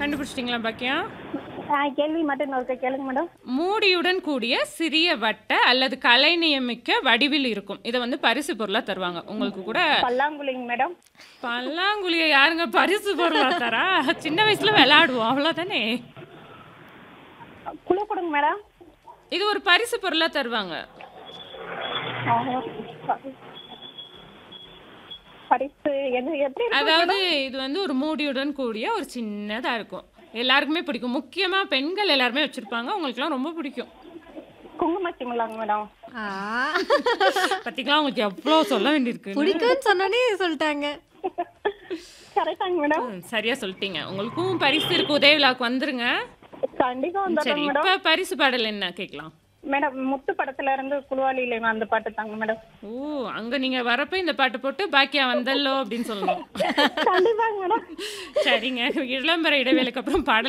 கண்டுபிடிச்சிட்டீங்களா பாக்கியம் ஆ, கேள்வி மட்டும் இன்னொருக்க கேளுங்க மேடம் மூடியுடன் கூடிய சிறிய வட்ட அல்லது கலைநியமிக்க வடிவில் இருக்கும் இதை வந்து பரிசு பொருளா தருவாங்க உங்களுக்கு கூட பல்லாங்குழிங்க மேடம் பல்லாங்குழிய யாருங்க பரிசு பொருளா தரா சின்ன வயசுல விளையாடுவோம் அவ்வளவுதானே குழு கொடுங்க மேடம் இது ஒரு பரிசு பொருளா தருவாங்க பரிசு எது எப்படி இருக்கும் அதாவது இது வந்து ஒரு மூடியுடன் கூடிய ஒரு சின்னதா இருக்கும் எல்லாருக்குமே பிடிக்கும் முக்கியமா பெண்கள் எல்லாருமே வச்சிருப்பாங்க உங்களுக்குலாம் ரொம்ப பிடிக்கும் குங்குமச்சிமலாங்க மேடம் ஆ, பத்திக்கலாம் உங்களுக்கு எவ்வளவு சொல்ல வேண்டியிருக்கு பிடிக்கும்னு சொன்னோன்னே சொல்லிட்டாங்க கரெக்டாங்க மேடம் ம், சரியா சொல்லிட்டீங்க உங்களுக்கும் பரிசு இருக்கு உதய விழாக்கு வந்துருங்க கண்டிப்பா சரி வந்துடுறோம் மேடம் இப்ப பரிசு பாடல் என்ன கேட்கலாம் மேடம் முத்து படத்துல இருந்து குழுவாளியில அந்த பாட்டு தாங்க மேடம் ஓ அங்க நீங்க வரப்ப இந்த பாட்டு போட்டு பாக்கியா வந்தல்லோ அப்படின்னு சொல்லணும் கண்டிப்பாங்க மேடம் சரிங்க விளம்பர இடைவேளைக்கு அப்புறம் பாடல்